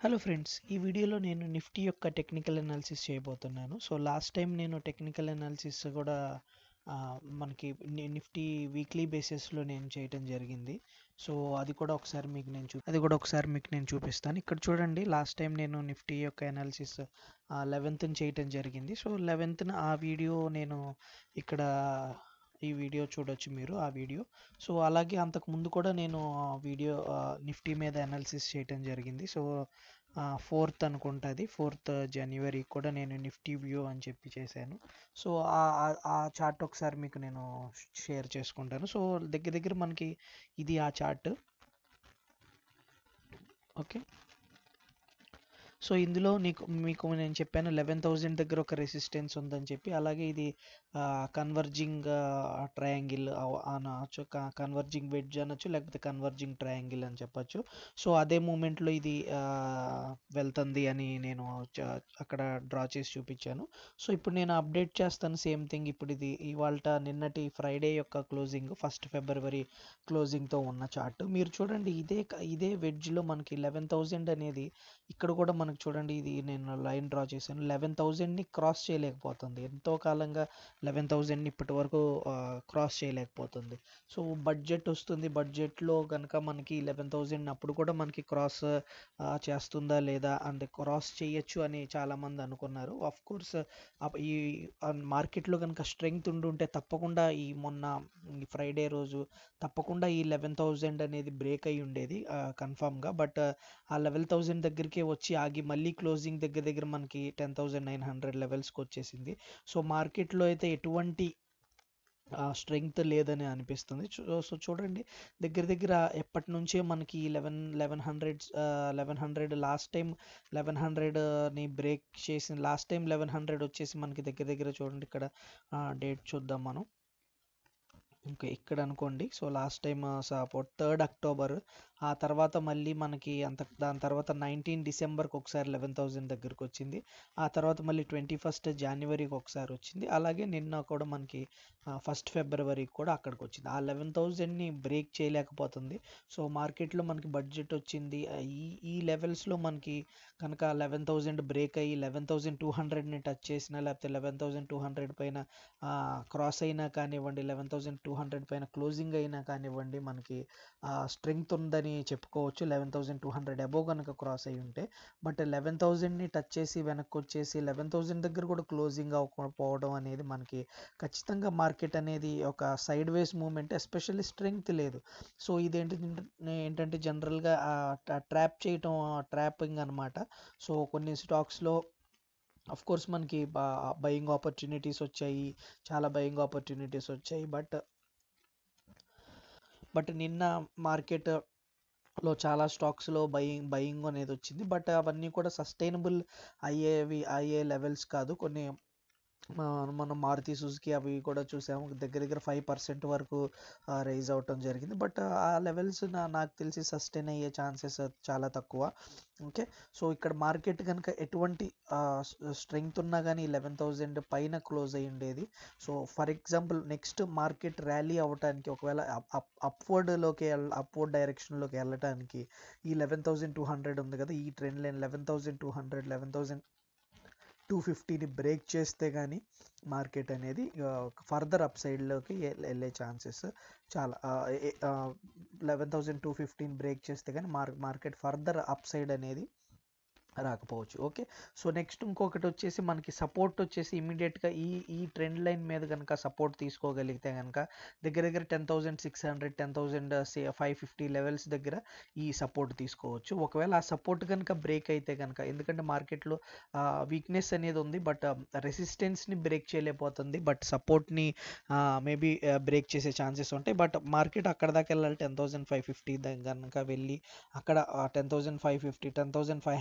hello friends ఈ వీడియోలో నేను నిఫ్టీ యొక్క టెక్నికల్ అనాలిసిస్ చేయబోతున్నాను సో లాస్ట్ టైం నేను టెక్నికల్ అనాలిసిస్ కూడా ఆ, మనకి ని- నిఫ్టీ వీక్లీ బేసిస్లో నేను చేయటం జరిగింది సో అది కూడా ఒకసారి మీకు నేను చూ అది కూడా ఒకసారి మీకు నేను చూపిస్తాను ఇక్కడ చూడండి లాస్ట్ టైం నేను నిఫ్టీ యొక్క అనాలిసిస్ లెవెన్త్ని చేయటం జరిగింది సో లెవెన్త్న ఆ వీడియో నేను ఇక్కడ ఈ వీడియో చూడొచ్చు మీరు ఆ వీడియో సో అలాగే అంతకు ముందు కూడా నేను ఆ వీడియో ఆ, నిఫ్టీ మీద అనాలిసిస్ చేయటం జరిగింది సో ఫోర్త్ అనుకుంటుంది ఫోర్త్ జనవరి కూడా నేను నిఫ్టీ వ్యూ అని చెప్పి చేశాను సో ఆ- ఆ- ఆ చార్ట్ ఒకసారి మీకు నేను షేర్ చేసుకుంటాను సో దగ్గర దగ్గర మనకి ఇది ఆ చార్ట్ ఓకే సో ఇందులో నీకు మీకు నేను చెప్పాను లెవెన్ థౌజండ్ దగ్గర ఒక రెసిస్టెన్స్ ఉందని చెప్పి అలాగే ఇది కన్వర్జింగ్ ట్రయాంగిల్ అనొచ్చు కన్వర్జింగ్ వెడ్జ్ అనొచ్చు లేకపోతే కన్వర్జింగ్ ట్రయాంగిల్ అని చెప్పొచ్చు సో అదే మూమెంట్లో ఇది ఆ, వెళ్తుంది అని నేను చ- అక్కడ డ్రా చేసి చూపించాను సో ఇప్పుడు నేను అప్డేట్ చేస్తాను సేమ్ థింగ్ ఇప్పుడు ఇది ఇవాళ నిన్నటి ఫ్రైడే యొక్క క్లోజింగ్ ఫస్ట్ ఫిబ్రవరి క్లోజింగ్తో ఉన్న చార్ట్ మీరు చూడండి ఇదే క- ఇదే వెడ్జ్లో మనకి లెవెన్ థౌజండ్ అనేది ఇక్కడ కూడా మనకు చూడండి ఇది నేను లైన్ డ్రా చేశాను లెవెన్ థౌజండ్ని క్రాస్ చేయలేకపోతుంది ఎంతో కాలంగా లెవెన్ థౌజండ్ని ఇప్పటి వరకు క్రాస్ చేయలేకపోతుంది సో బడ్జెట్ వస్తుంది బడ్జెట్లో కనుక మనకి లెవెన్ థౌజండ్ అప్పుడు కూడా మనకి క్రాస్ చేస్తుందా లేదా అండ్ క్రాస్ చేయొచ్చు అని చాలామంది అనుకున్నారు ఆఫ్ కోర్స్ ఈ మార్కెట్లో కనుక స్ట్రెంగ్త్ ఉండుంటే తప్పకుండా ఈ మొన్న ఈ ఫ్రైడే రోజు తప్పకుండా ఈ లెవెన్ థౌజండ్ అనేది బ్రేక్ అయి ఉండేది కన్ఫామ్గా బట్ ఆ లెవెల్ థౌజండ్ దగ్గరికి వచ్చి ఆగి మళ్ళీ క్లోజింగ్ దగ్గర దగ్గర మనకి టెన్ థౌజండ్ నైన్ హండ్రెడ్ లెవెల్స్కి వచ్చేసింది సో మార్కెట్లో అయితే ఎటువంటి స్ట్రెంగ్త్ లేదని అనిపిస్తుంది చూ- సో చూడండి దగ్గర దగ్గర ఎప్పటి నుంచే మనకి eleven eleven hundred eleven hundred last time eleven హండ్రెడ్ని బ్రేక్ చేసిన లాస్ట్ టైం లెవెన్ హండ్రెడ్ వచ్చేసి మనకి దగ్గర దగ్గర చూడండి ఇక్కడ డేట్ చూద్దాం మనం ఓకే ఇక్కడ అనుకోండి so last time support third October ఆ తర్వాత మళ్ళీ మనకి అంత దాని తర్వాత నైన్టీన్ డిసెంబర్కి ఒకసారి లెవెన్ థౌజండ్ దగ్గరకు వచ్చింది ఆ తర్వాత మళ్ళీ ట్వంటీ ఫస్ట్ జనవరికి ఒకసారి వచ్చింది అలాగే నిన్న కూడా మనకి ఫస్ట్ ఫిబ్రవరికి కూడా అక్కడికి వచ్చింది ఆ లెవెన్ థౌజండ్ని బ్రేక్ చేయలేకపోతుంది సో మార్కెట్లో మనకి బడ్జెట్ వచ్చింది ఆ, ఈ ఈ లెవెల్స్లో మనకి కనుక లెవెన్ థౌజండ్ బ్రేక్ అయ్యి లెవెన్ థౌజండ్ టూ హండ్రెడ్ని టచ్ చేసినా లేకపోతే లెవెన్ థౌజండ్ టూ హండ్రెడ్ పైన క్రాస్ అయినా కానివ్వండి లెవెన్ థౌజండ్ టూ హండ్రెడ్ పైన క్లోజింగ్ అయినా కానివ్వండి మనకి స్ట్రెంగ్త్ ఉందని చెప్పుకోవచ్చు eleven thousand two hundred above కనుక క్రాస్ అయ్యి ఉంటే బట్ లెవెన్ థౌజండ్ని టచ్ చేసి వెనక్కి వచ్చేసి లెవెన్ థౌజండ్ దగ్గర కూడా క్లోజింగ్ అవ్వకపోవడం అనేది మనకి ఖచ్చితంగా మార్కెట్ అనేది ఒక sideways movement especially strength లేదు సో ఇదేంటి ఏంటంటే జనరల్గా ట్రాప్ చేయటం ట్రాపింగ్ అనమాట సో కొన్ని స్టాక్స్లో అఫ్ కోర్స్ మనకి బయింగ్ ఆపర్చునిటీస్ వచ్చాయి చాలా బయింగ్ ఆపర్చునిటీస్ వచ్చాయి బట్ బట్ నిన్న మార్కెట్ లో చాలా స్టాక్స్లో బయింగ్ బయింగ్ అనేది వచ్చింది బట్ అవన్నీ కూడా సస్టైనబుల్ అయ్యేవి అయ్యే లెవెల్స్ కాదు కొన్ని మా- మనం మారుతి సుజుకి అవి కూడా చూసాము దగ్గర దగ్గర ఫైవ్ పర్సెంట్ వరకు రైజ్ అవటం జరిగింది బట్ ఆ లెవెల్స్ నాకు తెలిసి సస్టైన్ అయ్యే ఛాన్సెస్ చాలా తక్కువ ఓకే సో ఇక్కడ మార్కెట్ కనుక ఎటువంటి స్ట్రెంగ్త్ ఉన్నా కానీ లెవెన్ థౌజండ్ పైన క్లోజ్ అయ్యి ఉండేది so for example next market rally అవ్వటానికి ఒకవేళ అప్వర్డ్లోకి అప్వర్డ్ డైరెక్షన్లోకి వెళ్ళటానికి ఈ లెవెన్ థౌజండ్ టూ హండ్రెడ్ ఉంది కదా ఈ trend line eleven thousand two hundred eleven thousand two ఫిఫ్టీని బ్రేక్ చేస్తే కానీ మార్కెట్ అనేది ఫర్దర్ అప్ సైడ్లోకి వెళ్ళే ఛాన్సెస్ చాలా eleven thousand two fifteen break చేస్తే కానీ మార్ మార్కెట్ ఫర్దర్ అప్ సైడ్ అనేది రాకపోవచ్చు ఓకే సో నెక్స్ట్ ఇంకొకటి వచ్చేసి మనకి సపోర్ట్ వచ్చేసి ఇమీడియట్గా ఈ ఈ ట్రెండ్ లైన్ మీద కనుక సపోర్ట్ తీసుకోగలిగితే కనుక దగ్గర దగ్గర ten thousand six hundred ten thousand five fifty levels దగ్గర ఈ సపోర్ట్ తీసుకోవచ్చు ఒకవేళ ఆ సపోర్ట్ కనుక బ్రేక్ అయితే కనుక ఎందుకంటే మార్కెట్లో వీక్నెస్ అనేది ఉంది బట్ రెసిస్టెన్స్ని బ్రేక్ చేయలేకపోతుంది బట్ సపోర్ట్ని మేబీ బ్రేక్ చేసే ఛాన్సెస్ ఉంటాయి బట్ మార్కెట్ అక్కడ దాకా వెళ్ళాలి టెన్ థౌజండ్ ఫైవ్ ఫిఫ్టీ కనుక వెళ్ళి అక్కడ ten thousand five fifty ten thousand five hundred ఆ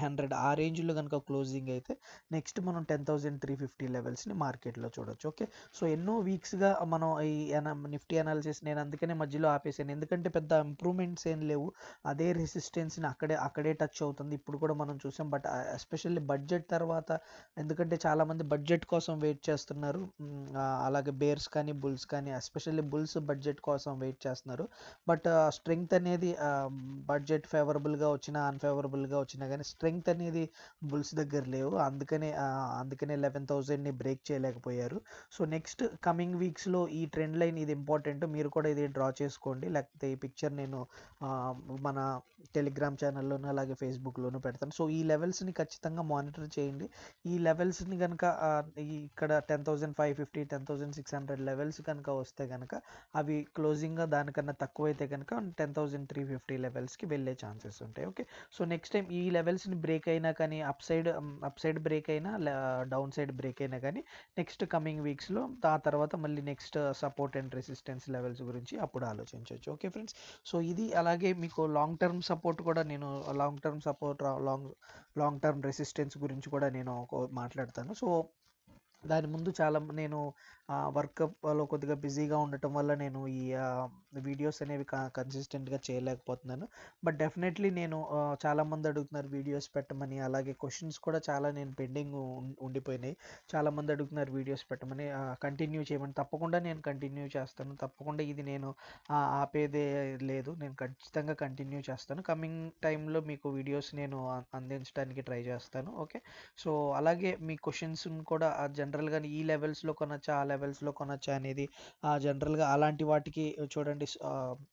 ఆ రేంజ్లో కనుక క్లోజింగ్ అయితే నెక్స్ట్ మనం టెన్ థౌజండ్ త్రీ ఫిఫ్టీ లెవెల్స్ని మార్కెట్లో చూడొచ్చు ఓకే సో ఎన్నో వీక్స్గా మనం ఈ నిఫ్టీ అనాలిసిస్ నేను అందుకనే మధ్యలో ఆపేసాను ఎందుకంటే పెద్ద ఇంప్రూవ్మెంట్స్ ఏం లేవు అదే రెసిస్టెన్స్ని అక్కడే అక్కడే టచ్ అవుతుంది ఇప్పుడు కూడా మనం చూసాం బట్ ఎస్పెషల్లీ బడ్జెట్ తర్వాత ఎందుకంటే చాలామంది బడ్జెట్ కోసం వెయిట్ చేస్తున్నారు మ్, ఆ, అలాగే బేర్స్ కానీ బుల్స్ కానీ ఎస్పెషల్లీ బుల్స్ బడ్జెట్ కోసం వెయిట్ చేస్తున్నారు బట్ స్ట్రెంగ్త్ అనేది బడ్జెట్ ఫేవరబుల్గా వచ్చినా అన్ఫేవరబుల్గా వచ్చినా కానీ స్ట్రెంగ్త్ అనేది బుల్స్ దగ్గర లేవు అందుకనే ఆ, అందుకనే లెవెన్ థౌజండ్ని బ్రేక్ చేయలేకపోయారు సో నెక్స్ట్ కమింగ్ వీక్స్లో ఈ ట్రెండ్ లైన్ ఇది ఇంపార్టెంట్ మీరు కూడా ఇది డ్రా చేసుకోండి లేకపోతే ఈ పిక్చర్ నేను ఆ, మన టెలిగ్రామ్ ఛానల్లోనూ అలాగే ఫేస్బుక్లోనూ పెడతాను సో ఈ లెవెల్స్ని ఖచ్చితంగా మానిటర్ చేయండి ఈ లెవెల్స్ని కనుక ఇక్కడ ten thousand five fifty ten thousand six hundred levels కనుక వస్తే కనుక అవి క్లోజింగ్గా దానికన్నా తక్కువ అయితే కనుక టెన్ థౌజండ్ త్రీ ఫిఫ్టీ లెవెల్స్కి వెళ్ళే ఛాన్సెస్ ఉంటాయి ఓకే సో నెక్స్ట్ టైం ఈ లెవెల్స్ని బ్రేక్ అయినా కానీ upside upside break అయినా డౌన్ సైడ్ బ్రేక్ అయినా కానీ నెక్స్ట్ కమింగ్ వీక్స్లో ఆ తర్వాత మళ్ళీ next support and resistance levels గురించి అప్పుడు ఆలోచించవచ్చు ఓకే ఫ్రెండ్స్ సో ఇది అలాగే మీకు లాంగ్ టర్మ్ సపోర్ట్ కూడా నేను long term support long long term resistance గురించి కూడా నేను ఒక- మాట్లాడతాను సో దాని ముందు చాలా మ- నేను వర్క్లో కొద్దిగా బిజీగా ఉండటం వల్ల నేను ఈ వీడియోస్ అనేవి కన్సిస్టెంట్గా చేయలేకపోతున్నాను బట్ డెఫినెట్లీ నేను ఆ, చాలా మంది అడుగుతున్నారు వీడియోస్ పెట్టమని అలాగే క్వశ్చన్స్ కూడా చాలా నేను పెండింగ్ ఉండిపోయినాయి చాలా మంది అడుగుతున్నారు వీడియోస్ పెట్టమని కంటిన్యూ చేయమని తప్పకుండా నేను కంటిన్యూ చేస్తాను తప్పకుండా ఇది నేను ఆ, ఆపేదే లేదు నేను ఖచ్చితంగా కంటిన్యూ చేస్తాను కమింగ్ టైంలో మీకు వీడియోస్ నేను అ- అందించడానికి ట్రై చేస్తాను ఓకే సో అలాగే మీ క్వశ్చన్స్ కూడా జనరల్గా ఈ లెవెల్స్లో కొనొచ్చా ఆ లెవెల్స్లో కొనొచ్చా అనేది జనరల్గా అలాంటి వాటికి చూడండి ఆ,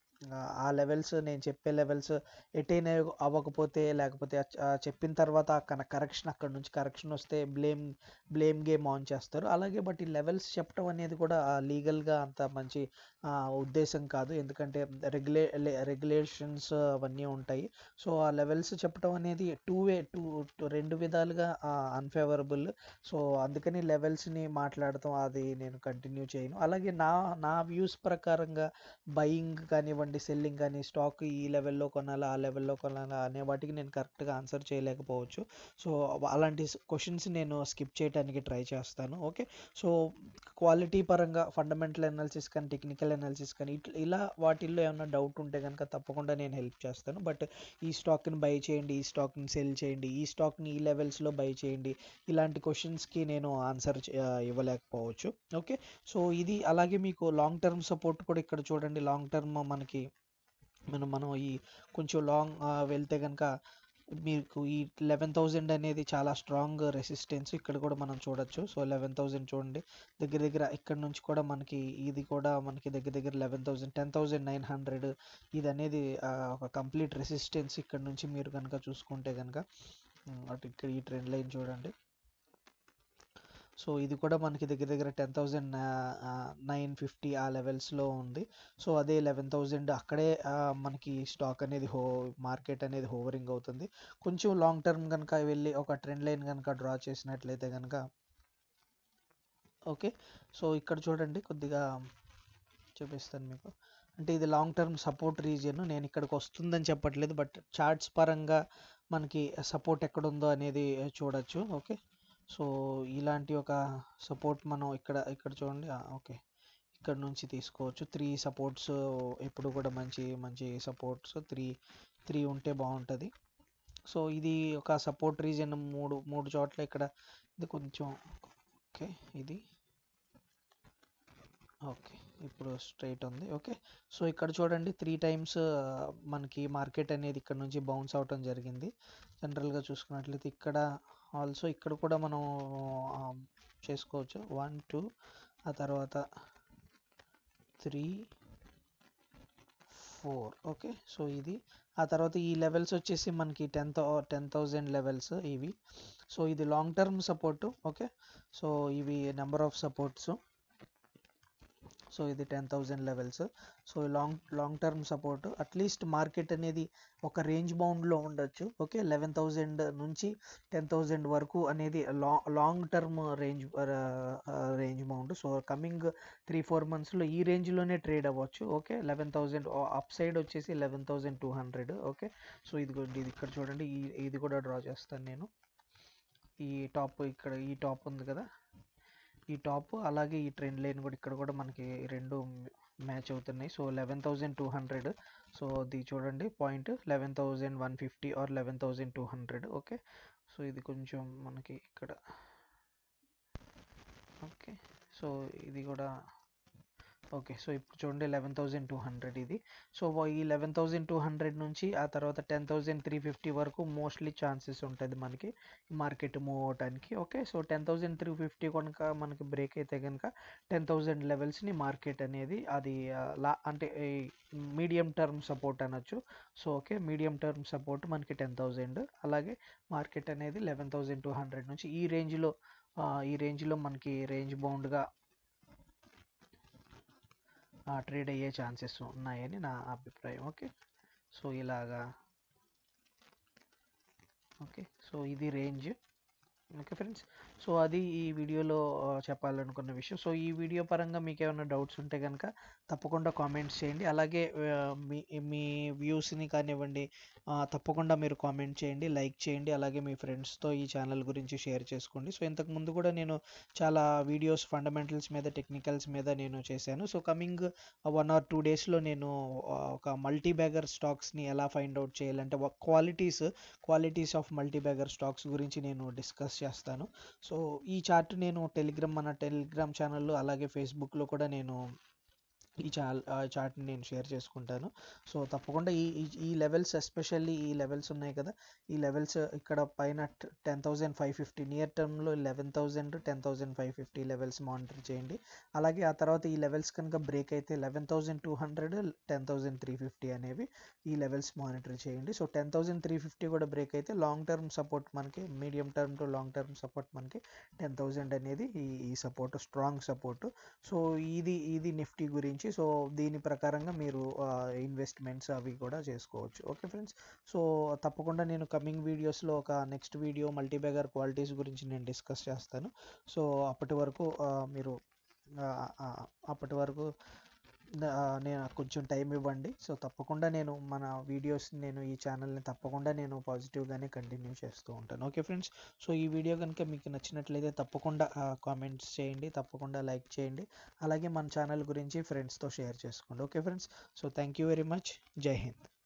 ఆ లెవెల్స్ నేను చెప్పే లెవెల్స్ ఎటైన్ అవ్వకపోతే లేకపోతే ఆ చ- ఆ చెప్పిన తర్వాత కన కరెక్షన్ అక్కడ నుంచి కరెక్షన్ వస్తే బ్లేమ్ బ్లేమ్ గేమ్ ఆన్ చేస్తారు అలాగే బట్ ఈ లెవెల్స్ చెప్పడం అనేది కూడా లీగల్గా అంత మంచి ఆ, ఉద్దేశం కాదు ఎందుకంటే రెగ్యులే రెగ్యులేషన్స్ అవన్నీ ఉంటాయి సో ఆ లెవెల్స్ చెప్పడం అనేది టూ వే టూ రెండు విధాలుగా అన్ఫేవరబుల్ సో అందుకని లెవెల్స్ని మాట్లాడటం అది నేను కంటిన్యూ చేయను అలాగే నా నా వ్యూస్ ప్రకారంగా బయింగ్ కానివ్వండి సెల్లింగ్ కానీ స్టాక్ ఈ లెవెల్లో కొనాలా ఆ లెవెల్లో కొనాలా అనే వాటికి నేను కరెక్ట్గా ఆన్సర్ చేయలేకపోవచ్చు సో అలాంటి క్వశ్చన్స్ నేను స్కిప్ చేయడానికి ట్రై చేస్తాను ఓకే సో క్వాలిటీ పరంగా ఫండమెంటల్ అనాలిసిస్ కానీ టెక్నికల్ అనాలిసిస్ కానీ ఇట్లా ఇలా వాటిల్లో ఏమైనా డౌట్ ఉంటే కనుక తప్పకుండా నేను హెల్ప్ చేస్తాను బట్ ఈ స్టాక్ని బై చేయండి ఈ స్టాక్ని సెల్ చేయండి ఈ స్టాక్ని ఈ లెవెల్స్లో బై చేయండి ఇలాంటి క్వశ్చన్స్కి నేను ఆన్సర్ ఇవ్వలేకపోవచ్చు ఓకే సో ఇది అలాగే మీకు లాంగ్ టర్మ్ సపోర్ట్ కూడా ఇక్కడ చూడండి లాంగ్ టర్మ్ మనకి మనం మనం ఈ కొంచెం లాంగ్ వెళ్తే కనుక మీకు ఈ లెవెన్ థౌజండ్ అనేది చాలా స్ట్రాంగ్ రెసిస్టెన్స్ ఇక్కడ కూడా మనం చూడొచ్చు సో లెవెన్ థౌజండ్ చూడండి దగ్గర దగ్గర ఇక్కడ నుంచి కూడా మనకి ఇది కూడా మనకి దగ్గర దగ్గర eleven thousand ten thousand nine hundred ఇది అనేది ఆ, ఒక కంప్లీట్ రెసిస్టెన్స్ ఇక్కడ నుంచి మీరు కనుక చూసుకుంటే కనుక ఉమ్, అటు ఇక్కడ ఈ ట్రెండ్ లైన్ చూడండి సో ఇది కూడా మనకి దగ్గర దగ్గర టెన్ థౌజండ్ నైన్ ఫిఫ్టీ ఆ లెవెల్స్లో ఉంది సో అదే లెవెన్ థౌజండ్ అక్కడే ఆ, మనకి స్టాక్ అనేది హో మార్కెట్ అనేది హోవరింగ్ అవుతుంది కొంచెం లాంగ్ టర్మ్ కనుక వెళ్ళి ఒక ట్రెండ్ లైన్ కనుక డ్రా చేసినట్లయితే కనుక ఓకే సో ఇక్కడ చూడండి కొద్దిగా చూపిస్తాను మీకు అంటే ఇది లాంగ్ టర్మ్ సపోర్ట్ రీజియన్ నేను ఇక్కడికి వస్తుందని చెప్పట్లేదు బట్ చార్ట్స్ పరంగా మనకి సపోర్ట్ ఎక్కడ ఉందో అనేది చూడొచ్చు ఓకే సో ఇలాంటి ఒక సపోర్ట్ మనం ఇక్కడ ఇక్కడ చూడండి ఓకే ఇక్కడ నుంచి తీసుకోవచ్చు త్రీ సపోర్ట్స్ ఎప్పుడు కూడా మంచి మంచి సపోర్ట్స్ త్రీ త్రీ ఉంటే బాగుంటుంది సో ఇది ఒక సపోర్ట్ రీజన్ మూడు మూడు చోట్ల ఇక్కడ ఇది కొంచెం ఓకే ఇది ఓకే ఇప్పుడు స్ట్రైట్ ఉంది ఓకే సో ఇక్కడ చూడండి త్రీ టైమ్స్ మనకి మార్కెట్ అనేది ఇక్కడ నుంచి బౌన్స్ అవటం జరిగింది జనరల్గా చూసుకున్నట్లయితే ఇక్కడ ఆల్సో ఇక్కడ కూడా మనం ఆ, చేసుకోవచ్చు వన్ టూ ఆ తర్వాత త్రీ ఫోర్ ఓకే సో ఇది ఆ తర్వాత ఈ లెవెల్స్ వచ్చేసి మనకి టెన్ థౌ టెన్ థౌజండ్ లెవెల్స్ ఇవి సో ఇది long term support okay so ఇవి నెంబర్ ఆఫ్ సపోర్ట్స్ సో ఇది ten thousand levels so long long term support at least market అనేది ఒక రేంజ్ బౌండ్లో ఉండొచ్చు ఓకే లెవెన్ థౌజండ్ నుంచి టెన్ థౌజండ్ వరకు అనేది లా long term range range bound so coming three four మంత్స్లో ఈ రేంజ్లోనే ట్రేడ్ అవ్వచ్చు okay eleven thousand upside వచ్చేసి eleven thousand two hundred okay so ఇది కూడా- ఇది ఇక్కడ చూడండి ఈ ఇది కూడా డ్రా చేస్తాను నేను ఈ టాప్ ఇక్కడ ఈ టాప్ ఉంది కదా ఈ టాప్ అలాగే ఈ ట్రెండ్ లైన్ కూడా ఇక్కడ కూడా మనకి రెండు మ్యాచ్ అవుతున్నాయి so eleven thousand two hundred so అది చూడండి point eleven thousand one fifty or eleven thousand two hundred okay so ఇది కొంచెం మనకి ఇక్కడ ఓకే సో ఇది కూడా ఓకే సో ఇప్పుడు చూడండి లెవెన్ థౌజండ్ టూ హండ్రెడ్ ఇది సో ఈ లెవెన్ థౌజండ్ టూ హండ్రెడ్ నుంచి ఆ తర్వాత టెన్ థౌజండ్ త్రీ ఫిఫ్టీ వరకు మోస్ట్లీ ఛాన్సెస్ ఉంటుంది మనకి మార్కెట్ మూవ్ అవడానికి okay so ten thousand three fifty కనుక మనకి బ్రేక్ అయితే కనుక టెన్ థౌజండ్ లెవెల్స్ని మార్కెట్ అనేది అది ఆ, లా అంటే మీడియం టర్మ్ సపోర్ట్ అనొచ్చు so okay medium term support మనకి టెన్ థౌజండ్ అలాగే మార్కెట్ అనేది లెవెన్ థౌజండ్ టూ హండ్రెడ్ నుంచి ఈ రేంజ్లో ఈ రేంజ్లో మనకి రేంజ్ బౌండ్గా ట్రేడ్ అయ్యే ఛాన్సెస్ ఉన్నాయని నా అభిప్రాయం ఓకే సో ఇలాగా ఓకే సో ఇది రేంజ్ ఓకే ఫ్రెండ్స్ సో అది ఈ వీడియోలో ఆ, చెప్పాలనుకున్న విషయం సో ఈ వీడియో పరంగా మీకు ఏమైనా డౌట్స్ ఉంటే కనుక తప్పకుండా కామెంట్స్ చేయండి అలాగే ఆ, మీ మీ వ్యూస్ని కానివ్వండి ఆ, తప్పకుండా మీరు కామెంట్ చేయండి లైక్ చేయండి అలాగే మీ ఫ్రెండ్స్తో ఈ ఛానల్ గురించి షేర్ చేసుకోండి సో ఇంతకు ముందు కూడా నేను చాలా వీడియోస్ ఫండమెంటల్స్ మీద టెక్నికల్స్ మీద నేను చేశాను so coming one or two డేస్లో నేను ఆ, ఒక మల్టీ బ్యాగర్ స్టాక్స్ని ఎలా ఫైండ్ అవుట్ చేయాలంటే qualities qualities of multi bagger stocks గురించి నేను డిస్కస్ చేస్తాను సో ఈ చార్ట్ నేను టెలిగ్రామ్ మన టెలిగ్రామ్ ఛానల్లో అలాగే ఫేస్బుక్లో కూడా నేను ఈ చాల్ చార్ట్ని నేను షేర్ చేసుకుంటాను సో తప్పకుండా ఈ ఈ- ఈ లెవెల్స్ ఎస్పెషల్లీ ఈ లెవెల్స్ ఉన్నాయి కదా ఈ లెవెల్స్ ఇక్కడ పైన ten thousand five fifty near టర్మ్లో eleven thousand ten thousand five fifty levels monitor చేయండి అలాగే ఆ తర్వాత ఈ లెవెల్స్ కనుక బ్రేక్ అయితే eleven thousand two hundred ten thousand three fifty అనేవి ఈ లెవెల్స్ మానిటర్ చేయండి so ten thousand three fifty కూడా బ్రేక్ అయితే లాంగ్ టర్మ్ సపోర్ట్ మనకి medium term to long term support మనకి టెన్ థౌజండ్ అనేది ఈ ఈ సపోర్ట్ స్ట్రాంగ్ సపోర్ట్ సో ఇది ఇది నిఫ్టీ గురించి సో దీని ప్రకారంగా మీరు ఇన్వెస్ట్మెంట్స్ అవి కూడా చేసుకోవచ్చు ఓకే ఫ్రెండ్స్ సో తప్పకుండా నేను కమింగ్ వీడియోస్లో ఒక నెక్స్ట్ వీడియో మల్టీబ్యాగర్ క్వాలిటీస్ గురించి నేను డిస్కస్ చేస్తాను సో అప్పటి వరకు ఆ, మీరు ఆ, ఆ, అప్పటి వరకు ఆ, నేను కొంచెం టైం ఇవ్వండి సో తప్పకుండా నేను మన వీడియోస్ నేను ఈ ఛానల్ని తప్పకుండా నేను పాజిటివ్గానే కంటిన్యూ చేస్తూ ఉంటాను ఓకే ఫ్రెండ్స్ సో ఈ వీడియో కనుక మీకు నచ్చినట్లయితే తప్పకుండా కామెంట్స్ చేయండి తప్పకుండా లైక్ చేయండి అలాగే మన ఛానల్ గురించి ఫ్రెండ్స్తో షేర్ చేసుకోండి okay friends so thank you very much జై హింద్